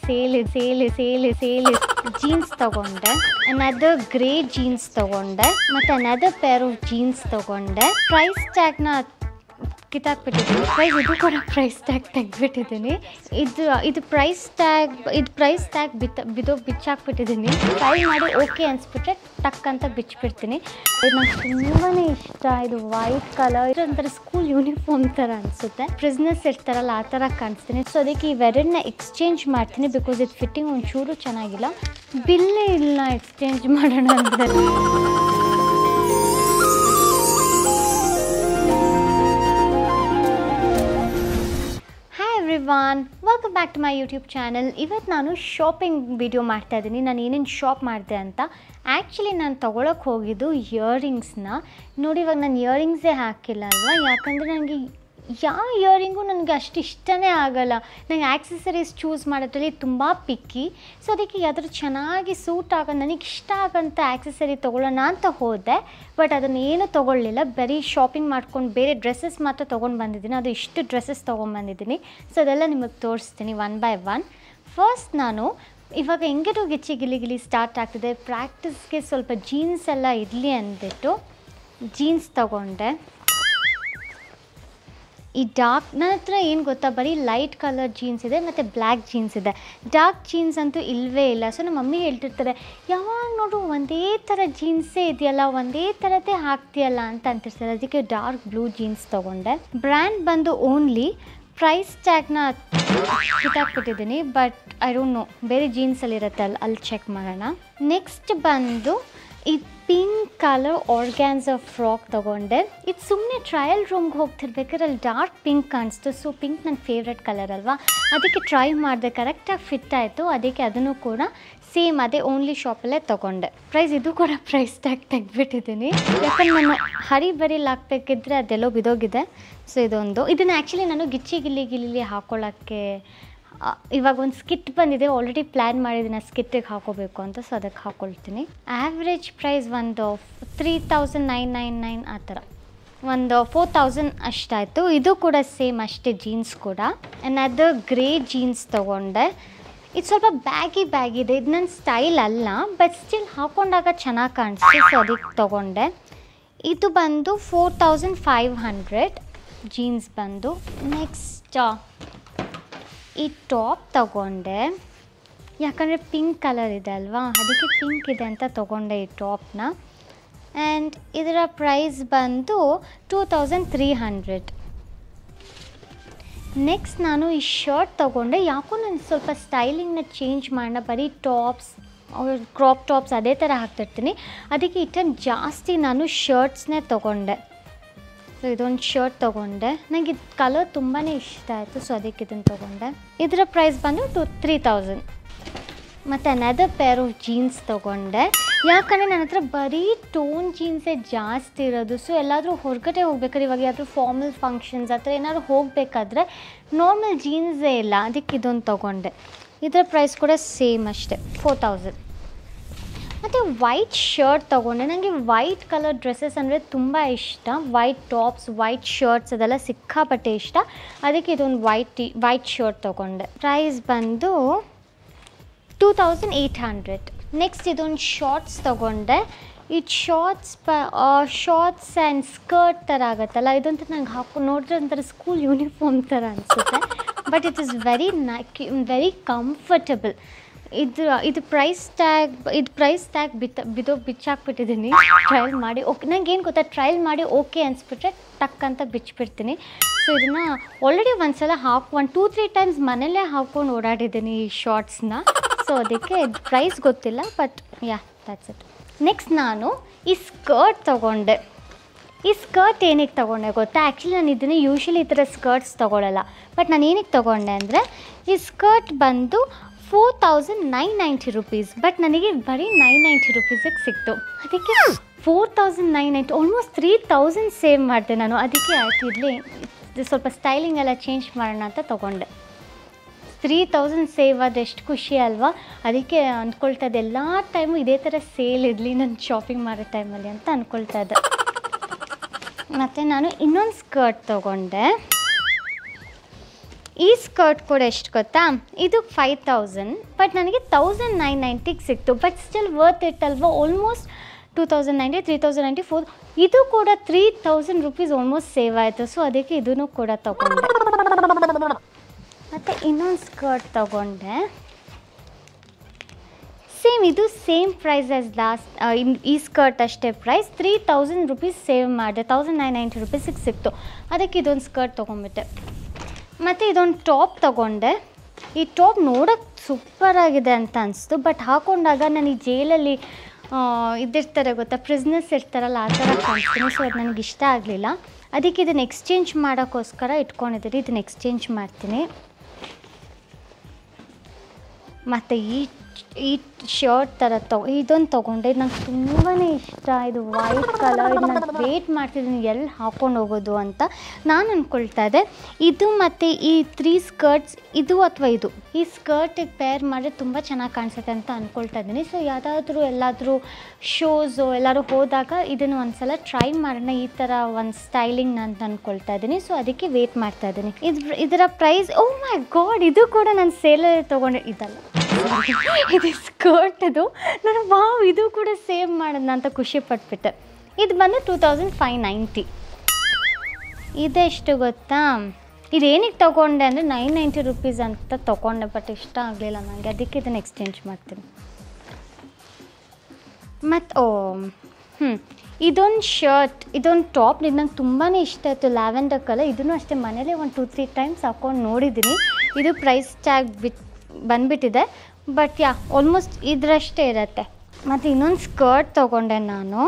sale sale sale sale jeans ತಗೊಂಡೆ another grey jeans ತಗೊಂಡೆ ಮತ್ತು ಅನದರ್ ಪೇರ್ ಆಫ್ ಜೀನ್ಸ್ ತಗೊಂಡೆ ಪ್ರೈಸ್ ಟ್ಯಾಗ್ನ ಕಿತ್ತಾಕ್ಬಿಟ್ಟಿದ್ದೀನಿ ಪ್ರೈಸ್ ಇದು ಕೂಡ ಪ್ರೈಸ್ ಟ್ಯಾಗ್ ತೆಗ್ದುಬಿಟ್ಟಿದ್ದೀನಿ ಇದು ಇದು ಪ್ರೈಸ್ ಟ್ಯಾಗ್ ಇದು ಪ್ರೈಸ್ ಟ್ಯಾಗ್ ಬಿತ್ತ ಬಿದೋ ಬಿಚ್ಚಾಕ್ಬಿಟ್ಟಿದ್ದೀನಿ ಟ್ರೈ ಮಾಡಿ ಓಕೆ ಅನ್ಸ್ಬಿಟ್ರೆ ಟಕ್ ಅಂತ ಬಿಚ್ಚಿಬಿಡ್ತೀನಿ ಇದು ನಂಗೆ ತುಂಬಾ ಇಷ್ಟ ಇದು ವೈಟ್ ಕಲರ್ ಒಂಥರ ಸ್ಕೂಲ್ ಯೂನಿಫಾರ್ಮ್ ಥರ ಅನಿಸುತ್ತೆ ಪ್ರಿಸ್ನೆಸ್ ಇರ್ತಾರಲ್ಲ ಆ ಥರ ಕಾಣಿಸ್ತೀನಿ ಸೊ ಅದಕ್ಕೆ ಇವೆರಡನ್ನ ಎಕ್ಸ್ಚೇಂಜ್ ಮಾಡ್ತೀನಿ ಬಿಕಾಸ್ ಇದು ಫಿಟ್ಟಿಂಗ್ ಒಂಚೂರು ಚೆನ್ನಾಗಿಲ್ಲ ಬಿಲ್ಲೇ ಇಲ್ಲ ಎಕ್ಸ್ಚೇಂಜ್ ಮಾಡೋಣ ಅಂದರೆ hi everyone welcome back to my YouTube channel ಇವತ್ತು ನಾನು ಶಾಪಿಂಗ್ ವಿಡಿಯೋ ಮಾಡ್ತಾ ಇದ್ದೀನಿ ನಾನು ಏನೇನು ಶಾಪ್ ಮಾಡಿದೆ ಅಂತ ಆ್ಯಕ್ಚುಲಿ ನಾನು ತೊಗೊಳಕ್ಕೆ ಹೋಗಿದ್ದು ಇಯರಿಂಗ್ಸ್ನ ನೋಡಿ ಇವಾಗ ನಾನು ಇಯರಿಂಗ್ಸೇ ಹಾಕಿಲ್ಲ ಅಲ್ವಾ ಯಾಕಂದರೆ ನನಗೆ ಯಾವ ಇಯರಿಂಗು ನನಗೆ ಅಷ್ಟು ಇಷ್ಟನೇ ಆಗಲ್ಲ ನನಗೆ ಆ್ಯಕ್ಸಸರೀಸ್ ಚೂಸ್ ಮಾಡೋದ್ರಲ್ಲಿ ತುಂಬ ಪಿಕ್ಕಿ ಸೊ ಅದಕ್ಕೆ ಯಾವ್ದಾದ್ರು ಚೆನ್ನಾಗಿ ಸೂಟ್ ಆಗೋ ನನಗೆ ಇಷ್ಟ ಆಗೋಂಥ ಆ್ಯಕ್ಸಸರಿ ತೊಗೊಳ್ಳೋಣ ಅಂತ ಹೋದೆ ಬಟ್ ಅದನ್ನು ಏನು ತೊಗೊಳ್ಳಿಲ್ಲ ಬರೀ ಶಾಪಿಂಗ್ ಮಾಡ್ಕೊಂಡು ಬೇರೆ ಡ್ರೆಸ್ಸಸ್ ಮಾತ್ರ ತೊಗೊಂಡು ಬಂದಿದ್ದೀನಿ ಅದು ಇಷ್ಟು ಡ್ರೆಸ್ಸಸ್ ತೊಗೊಂಡ್ಬಂದಿದ್ದೀನಿ ಸೊ ಅದೆಲ್ಲ ನಿಮಗೆ ತೋರಿಸ್ತೀನಿ ಒನ್ ಬೈ ಒನ್ ಫಸ್ಟ್ ನಾನು ಇವಾಗ ಹೆಂಗಿರೋ ಗಿಚ್ಚಿ ಗಿಲಿ ಗಿಲಿ ಸ್ಟಾರ್ಟ್ ಆಗ್ತಿದೆ ಪ್ರಾಕ್ಟೀಸ್ಗೆ ಸ್ವಲ್ಪ ಜೀನ್ಸ್ ಎಲ್ಲ ಇರಲಿ ಅಂದ್ಬಿಟ್ಟು ಜೀನ್ಸ್ ತೊಗೊಂಡೆ ಈ ಡಾರ್ಕ್ ನನ್ನ ಹತ್ರ ಏನು ಗೊತ್ತಾ ಬರೀ ಲೈಟ್ ಕಲರ್ ಜೀನ್ಸ್ ಇದೆ ಮತ್ತು ಬ್ಲ್ಯಾಕ್ ಜೀನ್ಸ್ ಇದೆ ಡಾರ್ಕ್ ಜೀನ್ಸ್ ಅಂತೂ ಇಲ್ಲವೇ ಇಲ್ಲ ಸೊ ನಮ್ಮ ಮಮ್ಮಿ ಹೇಳ್ತಿರ್ತಾರೆ ಯಾವಾಗ ನೋಡು ಒಂದೇ ಥರ ಜೀನ್ಸೇ ಇದೆಯಲ್ಲ ಒಂದೇ ಥರದ್ದೇ ಹಾಕ್ತೀಯಲ್ಲ ಅಂತ ಅಂತಿರ್ತಾರೆ ಅದಕ್ಕೆ ಡಾರ್ಕ್ ಬ್ಲೂ ಜೀನ್ಸ್ ತೊಗೊಂಡೆ ಬ್ರ್ಯಾಂಡ್ ಬಂದು ಓನ್ಲಿ ಪ್ರೈಸ್ ಟ್ಯಾಗ್ನ ಕಿತ್ತಾಕ್ಬಿಟ್ಟಿದ್ದೀನಿ ಬಟ್ ಐ ಡೋಂಟ್ ನೋ ಬೇರೆ ಜೀನ್ಸಲ್ಲಿರುತ್ತೆ ಅಲ್ಲಿ ಅಲ್ಲಿ ಚೆಕ್ ಮಾಡೋಣ ನೆಕ್ಸ್ಟ್ ಬಂದು ಈ ಪಿಂಕ್ ಕಲರ್ ಆರ್ಗ್ಯಾನ್ಸ ಫ್ರಾಕ್ ತೊಗೊಂಡೆ ಇದು ಸುಮ್ಮನೆ ಟ್ರಯಲ್ ರೂಮ್ಗೆ ಹೋಗ್ತಿರ್ಬೇಕಾದ್ರೆ ಅಲ್ಲಿ ಡಾರ್ಕ್ ಪಿಂಕ್ ಕಾಣಿಸ್ತು ಸೊ ಪಿಂಕ್ ನನ್ನ ಫೇವ್ರೆಟ್ ಕಲರ್ ಅಲ್ವಾ ಅದಕ್ಕೆ ಟ್ರೈ ಮಾಡಿದೆ ಕರೆಕ್ಟಾಗಿ ಫಿಟ್ ಆಯಿತು ಅದಕ್ಕೆ ಅದನ್ನು ಕೂಡ ಸೇಮ್ ಅದೇ ಓನ್ಲಿ ಶಾಪಲ್ಲೇ ತೊಗೊಂಡೆ ಪ್ರೈಸ್ ಇದು ಕೂಡ ಪ್ರೈಸ್ ಟ್ಯಾಗ್ ತೆಗ್ದುಬಿಟ್ಟಿದ್ದೀನಿ ಯಾಕಂದ್ರೆ ನಾನು ಹರಿ ಬರೀಲಿ ಹಾಕ್ಬೇಕಿದ್ರೆ ಅದೆಲ್ಲೋ ಬಿದೋಗಿದೆ ಸೊ ಇದೊಂದು ಇದನ್ನು ಆ್ಯಕ್ಚುಲಿ ನಾನು ಗಿಚ್ಚಿ ಗಿಲ್ಲಿ ಗಿಲ್ಲಿ ಹಾಕ್ಕೊಳ್ಳೋಕ್ಕೆ ಆ, ಇವಾಗ ಒಂದು ಸ್ಕಿಟ್ ಬಂದಿದೆ ಆಲ್ರೆಡಿ ಪ್ಲ್ಯಾನ್ ಮಾಡಿದ್ದೀನಿ ಆ ಸ್ಕಿಟ್ಟಿಗೆ ಹಾಕೋಬೇಕು ಅಂತ ಸೊ ಅದಕ್ಕೆ ಹಾಕ್ಕೊಳ್ತೀನಿ ಆ್ಯಾವ್ರೇಜ್ ಪ್ರೈಸ್ ಒಂದು three thousand nine nine nine ಆ ಥರ ಒಂದು ಫೋರ್ ತೌಸಂಡ್ ಅಷ್ಟಾಯಿತು ಇದು ಕೂಡ ಸೇಮ್ ಅಷ್ಟೇ ಜೀನ್ಸ್ ಕೂಡ ಅದು ಗ್ರೇ ಜೀನ್ಸ್ ತೊಗೊಂಡೆ ಇದು ಸ್ವಲ್ಪ ಬ್ಯಾಗಿ ಬ್ಯಾಗ್ ಇದೆ ಇದು ನನ್ನ ಸ್ಟೈಲ್ ಅಲ್ಲ ಬಟ್ ಸ್ಟಿಲ್ ಹಾಕೊಂಡಾಗ ಚೆನ್ನಾಗಿ ಕಾಣಿಸ್ತು ಸೊ ಅದಕ್ಕೆ ತೊಗೊಂಡೆ ಇದು ಬಂದು four thousand five hundred jeans ಬಂದು ನೆಕ್ಸ್ಟ್ ಈ ಟಾಪ್ ತಗೊಂಡೆ ಯಾಕಂದರೆ ಪಿಂಕ್ ಕಲರ್ ಇದೆ ಅಲ್ವಾ ಅದಕ್ಕೆ ಪಿಂಕ್ ಇದೆ ಅಂತ ತೊಗೊಂಡೆ ಈ ಟಾಪ್ನ ಆ್ಯಂಡ್ ಇದರ ಪ್ರೈಸ್ ಬಂದು two thousand three hundred next ನಾನು ಈ ಶರ್ಟ್ ತೊಗೊಂಡೆ ಯಾಕೋ ನಾನು ಸ್ವಲ್ಪ ಸ್ಟೈಲಿಂಗ್ನ ಚೇಂಜ್ ಮಾಡೋಣ ಬರೀ ಟಾಪ್ಸ್ ಕ್ರಾಪ್ ಟಾಪ್ಸ್ ಅದೇ ಥರ ಹಾಕ್ತಿರ್ತೀನಿ ಅದಕ್ಕೆ ಈ ಟೈಮ್ ಜಾಸ್ತಿ ನಾನು ಶರ್ಟ್ಸ್ನೇ ತೊಗೊಂಡೆ ಸೊ ಇದೊಂದು ಶರ್ಟ್ ತೊಗೊಂಡೆ ನನಗೆ ಇದು ಕಲರ್ ತುಂಬಾ ಇಷ್ಟ ಆಯಿತು ಸೊ ಅದಕ್ಕೆ ಇದನ್ನು ತೊಗೊಂಡೆ ಇದರ ಪ್ರೈಸ್ ಬಂದು ಟು ತ್ರೀ ತೌಸಂಡ್ ಮತ್ತು ಅನದರ್ ಪೇರ್ ಆಫ್ ಜೀನ್ಸ್ ತೊಗೊಂಡೆ ಯಾಕಂದರೆ ನನ್ನ ಹತ್ರ ಬರೀ ಟೋನ್ ಜೀನ್ಸೇ ಜಾಸ್ತಿ ಇರೋದು ಸೊ ಎಲ್ಲಾದರೂ ಹೊರಗಡೆ ಹೋಗ್ಬೇಕಾದ್ರೆ ಇವಾಗ ಯಾವ್ದಾದ್ರು ಫಾರ್ಮಲ್ ಫಂಕ್ಷನ್ಸ್ ಆ ಥರ ಏನಾದ್ರು ಹೋಗಬೇಕಾದ್ರೆ ನಾರ್ಮಲ್ ಜೀನ್ಸೇ ಇಲ್ಲ ಅದಕ್ಕೆ ಇದೊಂದು ತೊಗೊಂಡೆ ಇದರ ಪ್ರೈಸ್ ಕೂಡ ಸೇಮ್ ಅಷ್ಟೇ ಫೋರ್ ತೌಸಂಡ್ ಮತ್ತು ವೈಟ್ ಶರ್ಟ್ ತೊಗೊಂಡೆ ನನಗೆ ವೈಟ್ ಕಲರ್ ಡ್ರೆಸ್ಸಸ್ ಅಂದರೆ ತುಂಬ ಇಷ್ಟ ವೈಟ್ ಟಾಪ್ಸ್ ವೈಟ್ ಶರ್ಟ್ಸ್ ಅದೆಲ್ಲ ಸಿಕ್ಕಾಪಟ್ಟೆ ಇಷ್ಟ ಅದಕ್ಕೆ ಇದೊಂದು ವೈಟ್ ಟಿ ವೈಟ್ ಶರ್ಟ್ ತೊಗೊಂಡೆ ಪ್ರೈಸ್ ಬಂದು two thousand eight hundred next ಇದೊಂದು ಶಾರ್ಟ್ಸ್ ತೊಗೊಂಡೆ ಇದು ಶಾರ್ಟ್ಸ್ ಪ ಶಾರ್ಟ್ಸ್ ಆ್ಯಂಡ್ ಸ್ಕರ್ಟ್ ಥರ ಆಗುತ್ತಲ್ಲ ಇದಂತೂ ನಂಗೆ ಹಾಕೊ ನೋಡಿದ್ರೆ ಒಂಥರ ಸ್ಕೂಲ್ ಯೂನಿಫಾರ್ಮ್ ಥರ ಅನಿಸುತ್ತೆ but it is very Nike very comfortable ಇದು ಇದು ಪ್ರೈಸ್ ಟ್ಯಾಗ್ ಇದು ಪ್ರೈಸ್ ಟ್ಯಾಗ್ ಬಿತ್ತ ಬಿದೋ ಬಿಚ್ಚಾಕ್ಬಿಟ್ಟಿದ್ದೀನಿ ಟ್ರಯಲ್ ಮಾಡಿ ಓಕೆ ನಂಗೆ ಏನು ಗೊತ್ತಾ ಟ್ರಯಲ್ ಮಾಡಿ ಓಕೆ ಅನ್ಸ್ಬಿಟ್ರೆ ಟಕ್ ಅಂತ ಬಿಚ್ಚಿಬಿಡ್ತೀನಿ ಸೊ ಇದನ್ನು ಆಲ್ರೆಡಿ ಒಂದ್ಸಲ ಹಾಕಿ ಒಂದು ಟೂ ತ್ರೀ ಟೈಮ್ಸ್ ಮನೇಲೇ ಹಾಕ್ಕೊಂಡು ಓಡಾಡಿದ್ದೀನಿ ಈ ಶಾರ್ಟ್ಸ್ನ ಸೊ ಅದಕ್ಕೆ ಪ್ರೈಸ್ ಗೊತ್ತಿಲ್ಲ but yeah that's it next ನಾನು ಈ ಸ್ಕರ್ಟ್ ತೊಗೊಂಡೆ ಈ ಸ್ಕರ್ಟ್ ಏನಕ್ಕೆ ತೊಗೊಂಡೆ ಗೊತ್ತಾ ಆ್ಯಕ್ಚುಲಿ ನಾನು ಇದನ್ನು ಯೂಶ್ವಲಿ ಈ ಥರ ಸ್ಕರ್ಟ್ಸ್ ತೊಗೊಳ್ಳಲ್ಲ ಬಟ್ ನಾನು ಏನಕ್ಕೆ ತೊಗೊಂಡೆ ಅಂದರೆ ಈ ಸ್ಕರ್ಟ್ ಬಂದು four thousand nine ninety rupees but ನನಗೆ ಬರೀ ನೈನ್ ನೈಂಟಿ ರುಪೀಸಿಗೆ ಸಿಕ್ತು ಅದಕ್ಕೆ four thousand nine ninety almost three thousand save ಮಾಡಿದೆ ನಾನು ಅದಕ್ಕೆ ಆಯ್ತು ಇರಲಿ ಇದು ಸ್ವಲ್ಪ ಸ್ಟೈಲಿಂಗ್ ಎಲ್ಲ ಚೇಂಜ್ ಮಾಡೋಣ ಅಂತ ತೊಗೊಂಡೆ ತ್ರೀ ತೌಸಂಡ್ ಸೇವ್ ಅದು ಎಷ್ಟು ಖುಷಿ ಅಲ್ವಾ ಅದಕ್ಕೆ ಅಂದ್ಕೊಳ್ತಾ ಇದ್ದೆ ಎಲ್ಲ ಟೈಮು ಇದೇ ಥರ ಸೇಲ್ ಇರಲಿ ನನ್ನ ಶಾಪಿಂಗ್ ಮಾಡೋ ಟೈಮಲ್ಲಿ ಅಂತ ಅಂದ್ಕೊಳ್ತಾ ಇದ್ದೆ ಮತ್ತು ನಾನು ಇನ್ನೊಂದು ಸ್ಕರ್ಟ್ ತೊಗೊಂಡೆ ಈ ಸ್ಕರ್ಟ್ ಕೂಡ ಎಷ್ಟು ಗೊತ್ತಾ ಇದು ಫೈವ್ ತೌಸಂಡ್ ಬಟ್ ನನಗೆ ತೌಸಂಡ್ ನೈನ್ ನೈಂಟಿಗೆ ಸಿಕ್ತು ಬಟ್ ಸ್ಟಿಲ್ ವರ್ತ್ ಇಟ್ ಅಲ್ವಾ almost two thousand ninety three thousand ninety four ಇದು ಕೂಡ three thousand rupees almost save ಆಯಿತು ಸೊ ಅದಕ್ಕೆ ಇದನ್ನು ಕೂಡ ತೊಗೊಂಡೆ ಮತ್ತು ಇನ್ನೊಂದು ಸ್ಕರ್ಟ್ ತೊಗೊಂಡೆ ಸೇಮ್ ಇದು ಸೇಮ್ ಪ್ರೈಸ್ ಆಸ್ ಲಾಸ್ಟ್ ಈ ಸ್ಕರ್ಟ್ ಅಷ್ಟೇ price three thousand rupees save ಮಾಡಿದೆ ತೌಸಂಡ್ ನೈನ್ ನೈಂಟಿ ರುಪೀಸಿಗೆ ಸಿಕ್ತು ಅದಕ್ಕೆ ಇದೊಂದು ಸ್ಕರ್ಟ್ ತೊಗೊಂಬಿಟ್ಟೆ ಮತ್ತು ಇದೊಂದು ಟಾಪ್ ತೊಗೊಂಡೆ ಈ ಟಾಪ್ ನೋಡೋಕ್ಕೆ ಸೂಪರಾಗಿದೆ ಅಂತ ಅನಿಸ್ತು ಬಟ್ ಹಾಕೊಂಡಾಗ ನಾನು ಈ ಜೈಲಲ್ಲಿ ಆ, ಇದಿರ್ತಾರೆ ಗೊತ್ತಾ ಪ್ರಿಸ್ನೆಸ್ ಇರ್ತಾರಲ್ಲ ಆ ಥರ ಕಾಣಿಸ್ತೀನಿ ಸೊ ಅದು ನನಗೆ ಇಷ್ಟ ಆಗಲಿಲ್ಲ ಅದಕ್ಕೆ ಇದನ್ನು ಎಕ್ಸ್ಚೇಂಜ್ ಮಾಡೋಕ್ಕೋಸ್ಕರ ಇಟ್ಕೊಂಡಿದ್ದೀನಿ ಇದನ್ನು ಎಕ್ಸ್ಚೇಂಜ್ ಮಾಡ್ತೀನಿ ಮತ್ತು ಈ ಈ ಶರ್ಟ್ ಥರ ತಗೊ ಇದೊಂದು ತೊಗೊಂಡೆ ಇದು ನಂಗೆ ತುಂಬಾ ಇಷ್ಟ ಇದು ವೈಟ್ ಕಲರ್ ಇದು ನಾನು ವೇಟ್ ಮಾಡ್ತಿದ್ದೀನಿ ಎಲ್ಲಿ ಹಾಕ್ಕೊಂಡು ಹೋಗೋದು ಅಂತ ನಾನು ಅಂದ್ಕೊಳ್ತಾ ಇದ್ದೆ ಇದು ಮತ್ತು ಈ ತ್ರೀ ಸ್ಕರ್ಟ್ಸ್ ಇದು ಅಥವಾ ಇದು ಈ ಸ್ಕರ್ಟಿಗೆ ಪೇರ್ ಮಾಡಿದ್ರೆ ತುಂಬ ಚೆನ್ನಾಗಿ ಕಾಣಿಸುತ್ತೆ ಅಂತ ಅಂದ್ಕೊಳ್ತಾ ಇದ್ದೀನಿ ಸೊ ಯಾವುದಾದ್ರೂ ಎಲ್ಲಾದರೂ ಶೋಸು ಎಲ್ಲರೂ ಹೋದಾಗ ಇದನ್ನು ಒಂದು ಸಲ ಟ್ರೈ ಮಾಡೋಣ ಈ ಥರ ಒಂದು ಸ್ಟೈಲಿಂಗ್ ಅಂತ ಅಂದ್ಕೊಳ್ತಾ ಇದ್ದೀನಿ ಸೊ ಅದಕ್ಕೆ ವೇಟ್ ಮಾಡ್ತಾ ಇದ್ದೀನಿ ಇದು ಇದರ ಪ್ರೈಸ್ ಓ ಮೈ ಗಾಡ್ ಇದು ಕೂಡ ನಾನು ಸೇಲಲ್ಲಿ ತೊಗೊಂಡೆ ಇದಲ್ಲ ಇದು ಸ್ಕರ್ಟ್ ಅದು ನಾನು ವಾವ್ ಇದು ಕೂಡ ಸೇವ್ ಮಾಡೋಣ ಅಂತ ಖುಷಿ ಪಟ್ಬಿಟ್ಟೆ ಇದು ಬಂದು ಟೂ ತೌಸಂಡ್ ಫೈವ್ ನೈಂಟಿ ಇದೆಷ್ಟು ಗೊತ್ತಾ ಇದೇನಿಗೆ ತೊಗೊಂಡೆ ಅಂದರೆ ನೈನ್ ನೈಂಟಿ ರುಪೀಸ್ ಅಂತ ತೊಗೊಂಡೆ ಬಟ್ ಇಷ್ಟ ಆಗಲಿಲ್ಲ ನನಗೆ ಅದಕ್ಕೆ ಇದನ್ನು ಎಕ್ಸ್ಚೇಂಜ್ ಮಾಡ್ತೀನಿ ಮತ್ತು ಓ ಹ್ಞೂ ಇದೊಂದು ಶರ್ಟ್ ಇದೊಂದು ಟಾಪ್ ಇದು ನಂಗೆ ತುಂಬಾ ಇಷ್ಟ ಆಯಿತು ಲ್ಯಾವೆಂಡರ್ ಕಲರ್ ಇದನ್ನು ಅಷ್ಟೇ ಮನೇಲಿ ಒಂದು ಟೂ ತ್ರೀ ಟೈಮ್ಸ್ ಹಾಕ್ಕೊಂಡು ನೋಡಿದ್ದೀನಿ ಇದು ಪ್ರೈಸ್ ಟ್ಯಾಗ್ ಬಿಟ್ ಬಂದುಬಿಟ್ಟಿದೆ ಬಟ್ ಯಾ ಆಲ್ಮೋಸ್ಟ್ ಇದರಷ್ಟೇ ಇರುತ್ತೆ ಮತ್ತು ಇನ್ನೊಂದು ಸ್ಕರ್ಟ್ ತೊಗೊಂಡೆ ನಾನು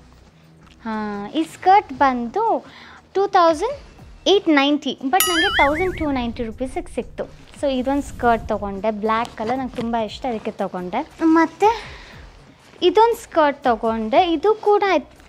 ಹಾಂ ಈ ಸ್ಕರ್ಟ್ ಬಂದು two thousand eight ninety but ನನಗೆ ತೌಸಂಡ್ ಟೂ ನೈಂಟಿ ರುಪೀಸಿಗೆ ಸಿಕ್ತು ಸೊ ಇದೊಂದು ಸ್ಕರ್ಟ್ ತೊಗೊಂಡೆ ಬ್ಲ್ಯಾಕ್ ಕಲರ್ ನಂಗೆ ತುಂಬ ಇಷ್ಟ ಅದಕ್ಕೆ ತೊಗೊಂಡೆ ಮತ್ತು ಇದೊಂದು ಸ್ಕರ್ಟ್ ತೊಗೊಂಡೆ ಇದು ಕೂಡ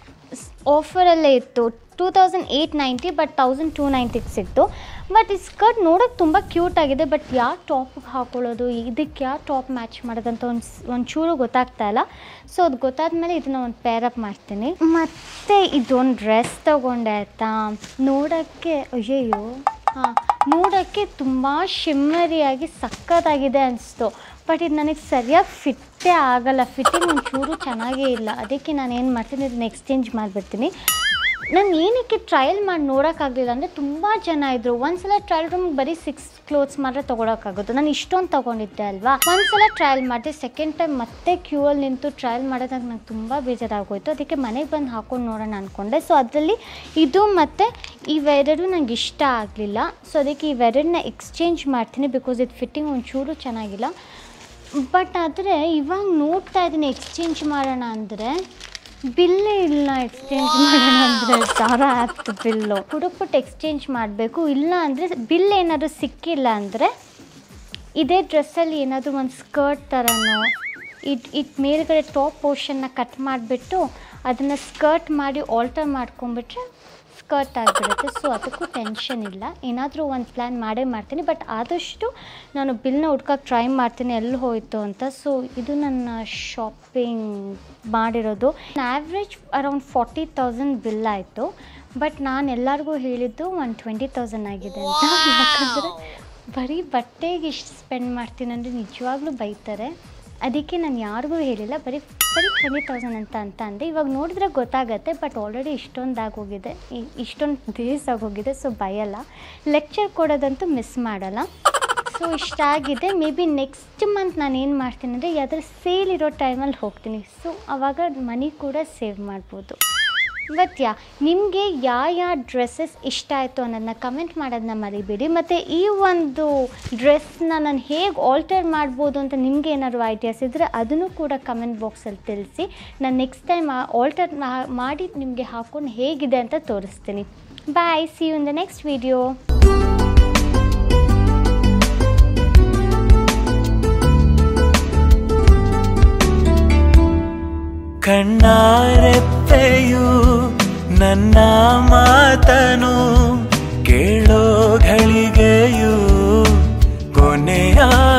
ಆಫರಲ್ಲೇ ಇತ್ತು two thousand eight ninety but thousand two ನೈಂಟಿಗೆ ಸಿಕ್ತು ಬಟ್ ಈ ಸ್ಕರ್ಟ್ ನೋಡೋಕೆ ತುಂಬ ಕ್ಯೂಟ್ ಆಗಿದೆ ಬಟ್ ಯಾವ ಟಾಪಿಗೆ ಹಾಕೊಳ್ಳೋದು ಇದಕ್ಕೆ ಯಾವ ಟಾಪ್ ಮ್ಯಾಚ್ ಮಾಡೋದಂತ ಒಂದು ಒಂಚೂರು ಗೊತ್ತಾಗ್ತಾ ಇಲ್ಲ ಸೊ ಅದು ಗೊತ್ತಾದ್ಮೇಲೆ ಇದನ್ನ ಒಂದು ಪೇರಪ್ ಮಾಡ್ತೀನಿ ಮತ್ತು ಇದೊಂದು ಡ್ರೆಸ್ ತೊಗೊಂಡೆ ಆಯಿತಾ ನೋಡೋಕ್ಕೆ ಅಯ್ಯಯ್ಯೋ ಹಾಂ ನೋಡೋಕ್ಕೆ ತುಂಬ ಶಿಮ್ಮರಿಯಾಗಿ ಸಕ್ಕತ್ತಾಗಿದೆ ಅನಿಸ್ತು ಬಟ್ ಇದು ನನಗೆ ಸರಿಯಾಗಿ ಫಿಟ್ಟೇ ಆಗಲ್ಲ ಫಿಟ್ಟಿಂಗ್ ಒಂಚೂರು ಚೆನ್ನಾಗೇ ಇಲ್ಲ ಅದಕ್ಕೆ ನಾನು ಏನು ಮಾಡ್ತೀನಿ ಇದನ್ನ ಎಕ್ಸ್ಚೇಂಜ್ ಮಾಡಿಬಿಡ್ತೀನಿ ನಾನು ಏನಕ್ಕೆ ಟ್ರಯಲ್ ಮಾಡಿ ನೋಡೋಕ್ಕಾಗಲಿಲ್ಲ ಅಂದರೆ ತುಂಬ ಜನ ಇದ್ದರು ಒಂದ್ಸಲ ಟ್ರಯಲ್ ರೂಮ್ಗೆ ಬರೀ ಸಿಕ್ಸ್ ಕ್ಲೋತ್ಸ್ ಮಾತ್ರ ತೊಗೊಳಕ್ಕಾಗೋದು ನಾನು ಇಷ್ಟೊಂದು ತೊಗೊಂಡಿದ್ದೆ ಅಲ್ವಾ ಒಂದ್ಸಲ ಟ್ರಯಲ್ ಮಾಡಿದೆ ಸೆಕೆಂಡ್ ಟೈಮ್ ಮತ್ತೆ ಕ್ಯೂ ಅಲ್ಲಿ ನಿಂತು ಟ್ರಯಲ್ ಮಾಡೋದಾಗ ನಂಗೆ ತುಂಬ ಬೇಜಾರಾಗೋಯ್ತು ಅದಕ್ಕೆ ಮನೆಗೆ ಬಂದು ಹಾಕೊಂಡು ನೋಡೋಣ ಅಂದ್ಕೊಂಡೆ ಸೊ ಅದರಲ್ಲಿ ಇದು ಮತ್ತು ಇವೆರಡು ನಂಗೆ ಇಷ್ಟ ಆಗಲಿಲ್ಲ ಸೊ ಅದಕ್ಕೆ ಇವೆರಡನ್ನ ಎಕ್ಸ್ಚೇಂಜ್ ಮಾಡ್ತೀನಿ ಬಿಕಾಸ್ ಇದು ಫಿಟ್ಟಿಂಗ್ ಒಂಚೂರು ಚೆನ್ನಾಗಿಲ್ಲ ಬಟ್ ಆದರೆ ಇವಾಗ ನೋಡ್ತಾ ಇದ್ದೀನಿ ಎಕ್ಸ್ಚೇಂಜ್ ಮಾಡೋಣ ಅಂದರೆ ಬಿಲ್ಲೇ ಇಲ್ಲ ಎಕ್ಸ್ಚೇಂಜ್ ಮಾಡೋಣ ಅಂದರೆ ಸಾವಿರ ಆಯ್ತು ಬಿಲ್ಲು ಹುಡುಕ್ಬಿಟ್ಟು ಎಕ್ಸ್ಚೇಂಜ್ ಮಾಡಬೇಕು ಇಲ್ಲ ಅಂದರೆ ಬಿಲ್ ಏನಾದರೂ ಸಿಕ್ಕಿಲ್ಲ ಅಂದರೆ ಇದೇ ಡ್ರೆಸ್ಸಲ್ಲಿ ಏನಾದರೂ ಒಂದು ಸ್ಕರ್ಟ್ ಥರನೋ ಇಟ್ ಇಟ್ ಮೇಲ್ಗಡೆ ಟಾಪ್ ಪೋರ್ಷನ್ನ ಕಟ್ ಮಾಡಿಬಿಟ್ಟು ಅದನ್ನು ಸ್ಕರ್ಟ್ ಮಾಡಿ ಆಲ್ಟರ್ ಮಾಡ್ಕೊಂಬಿಟ್ರೆ ಸ್ಕರ್ಟ್ ಆಗಿಬಿಡುತ್ತೆ ಸೊ ಅದಕ್ಕೂ ಟೆನ್ಷನ್ ಇಲ್ಲ ಏನಾದರೂ ಒಂದು ಪ್ಲ್ಯಾನ್ ಮಾಡೇ ಮಾಡ್ತೀನಿ ಬಟ್ ಆದಷ್ಟು ನಾನು ಬಿಲ್ನ ಹುಡ್ಕೋಕೆ ಟ್ರೈ ಮಾಡ್ತೀನಿ ಎಲ್ಲಿ ಹೋಯಿತು ಅಂತ ಸೊ ಇದು ನನ್ನ ಶಾಪಿಂಗ್ ಮಾಡಿರೋದು average around forty thousand bill ಆಯಿತು ಬಟ್ ನಾನು ಎಲ್ಲರಿಗೂ ಹೇಳಿದ್ದು ಒನ್ ಟ್ವೆಂಟಿ ತೌಸಂಡ್ ಆಗಿದೆ ಅಂತ ಯಾಕಂದರೆ ಬರೀ ಬಟ್ಟೆಗೆ ಇಷ್ಟು ಸ್ಪೆಂಡ್ ಮಾಡ್ತೀನಿ ಅಂದರೆ ನಿಜವಾಗ್ಲೂ ಬೈತಾರೆ ಅದಕ್ಕೆ ನಾನು ಯಾರಿಗೂ ಹೇಳಿಲ್ಲ ಬರೀ ಬರೀ ಟ್ವೆಂಟಿ ತೌಸಂಡ್ ಅಂತ ಅಂತ ಅಂದೆ ಇವಾಗ ನೋಡಿದ್ರೆ ಗೊತ್ತಾಗತ್ತೆ ಬಟ್ ಆಲ್ರೆಡಿ ಇಷ್ಟೊಂದು ಆಗೋಗಿದೆ ಇ- ಇಷ್ಟೊಂದು ಡೇಸ್ ಆಗೋಗಿದೆ ಸೊ ಭಯಲ್ಲ ಲೆಕ್ಚರ್ ಕೊಡೋದಂತೂ ಮಿಸ್ ಮಾಡಲ್ಲ ಸೊ ಇಷ್ಟ ಆಗಿದೆ ಮೇ ಬಿ ನೆಕ್ಸ್ಟ್ ಮಂತ್ ನಾನು ಏನು ಮಾಡ್ತೀನಿ ಅಂದರೆ ಯಾವ್ದಾದ್ರು ಸೇಲ್ ಇರೋ ಟೈಮಲ್ಲಿ ಹೋಗ್ತೀನಿ ಸೊ ಆವಾಗ ಮನಿ ಕೂಡ ಸೇವ್ ಮಾಡ್ಬೋದು ಬಟ್ ಯಾ ನಿಮಗೆ ಯಾವ ಯಾವ ಡ್ರೆಸ್ಸಸ್ ಇಷ್ಟ ಆಯಿತು ಅನ್ನೋದನ್ನ ಕಮೆಂಟ್ ಮಾಡೋದನ್ನ ಮರಿಬೇಡಿ ಮತ್ತು ಈ ಒಂದು ಡ್ರೆಸ್ನ ನಾನು ಹೇಗೆ ಆಲ್ಟರ್ ಮಾಡ್ಬೋದು ಅಂತ ನಿಮಗೆ ಏನಾದ್ರು ಐಡಿಯಾಸ್ ಇದ್ದರೆ ಅದನ್ನು ಕೂಡ ಕಮೆಂಟ್ ಬಾಕ್ಸಲ್ಲಿ ತಿಳಿಸಿ ನಾನು ನೆಕ್ಸ್ಟ್ ಟೈಮ್ ಆಲ್ಟರ್ ಮಾಡಿ ನಿಮಗೆ ಹಾಕ್ಕೊಂಡು ಹೇಗಿದೆ ಅಂತ ತೋರಿಸ್ತೀನಿ bye see you in the next video ಕಣ್ಣಾರೆಪ್ಪೆಯು ನನ್ನ ಮಾತನು ಕೇಳೋ ಘಳಿಗೆಯು ಕೊನೆಯ